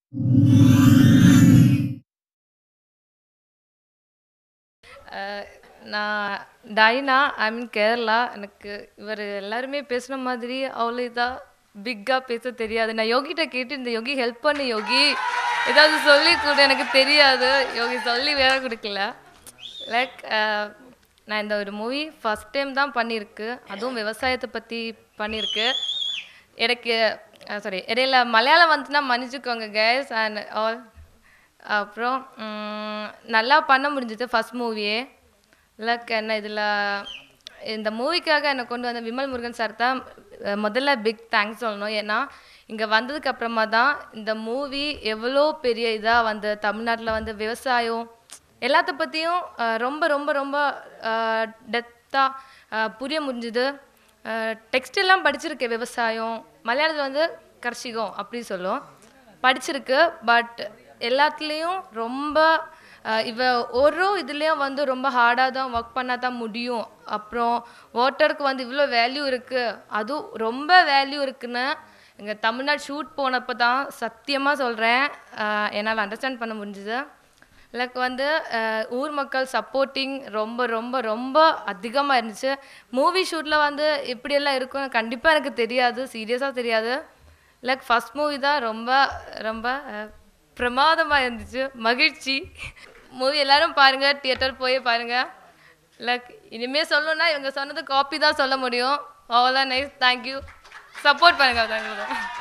அஹ், நான் டைனா ஐ மீன் கேரளா எனக்கு இவர் எல்லாருமே பேசுன மாதிரி அவ்வளோ இதாக பிக்காக பேச தெரியாது நான் யோகிட்ட கேட்டு இந்த யோகி ஹெல்ப் பண்ணு யோகி ஏதாவது சொல்லி கொடு எனக்கு தெரியாது யோகி சொல்லி வேற கொடுக்கல லைக் நான் இந்த ஒரு மூவி ஃபஸ்ட் டைம் தான் பண்ணியிருக்கு அதுவும் விவசாயத்தை பற்றி பண்ணியிருக்கு எனக்கு சாரி இடையில மலையாளம் வந்துச்சுன்னா மன்னிச்சுக்கோங்க கேஸ் அண்ட் ஆல் அப்புறம் ம், நல்லா பண்ண முடிஞ்சது ஃபஸ்ட் மூவியே லைக் என்ன இதில் இந்த மூவிக்காக என்னை கொண்டு வந்த விமல் முருகன் சார் தான் அஹ், முதல்ல பிக் தேங்க்ஸ் சொல்லணும் ஏன்னா இங்கே வந்ததுக்கு அப்புறமா தான் இந்த மூவி எவ்வளோ பெரிய இதாக வந்து தமிழ்நாட்டில் வந்து விவசாயம் எல்லாத்த பற்றியும் ரொம்ப ரொம்ப ரொம்ப டெப்த்தாக புரிய முடிஞ்சுது டெக்ஸ்ட் எல்லாம் படிச்சிருக்கேன் விவசாயம் மலையாளத்தில் வந்து கர்ஷிகம் அப்படி சொல்லும் படிச்சிருக்கு பட் எல்லாத்துலேயும் ரொம்ப அஹ், இவ ஒரு இதுலேயும் வந்து ரொம்ப ஹார்டாக தான் ஒர்க் பண்ணால் தான் முடியும் அப்புறம் வாட்டருக்கு வந்து இவ்வளோ வேல்யூ இருக்குது அதுவும் ரொம்ப வேல்யூ இருக்குன்னு எங்கள் தமிழ்நாடு ஷூட் போனப்போ தான் சத்தியமாக சொல்கிறேன் என்னால் அண்டர்ஸ்டாண்ட் பண்ண முடிஞ்சுது லைக் வந்து அஹ், ஊர் மக்கள் சப்போர்ட்டிங் ரொம்ப ரொம்ப ரொம்ப அதிகமாக இருந்துச்சு மூவி ஷூட்டில் வந்து இப்படியெல்லாம் இருக்கும்னு கண்டிப்பாக எனக்கு தெரியாது சீரியஸாக தெரியாது லைக் ஃபஸ்ட் மூவி தான் ரொம்ப ரொம்ப பிரமாதமாக இருந்துச்சு மகிழ்ச்சி மூவி எல்லாரும் பாருங்கள் தியேட்டர் போய் பாருங்கள் லைக் இனிமேல் சொல்லணும்னா இவங்க சொன்னது காப்பி தான் சொல்ல முடியும் அவ்வளோ நைஸ் தேங்க்யூ சப்போர்ட் பண்ணுங்கள் தேங்க்யூ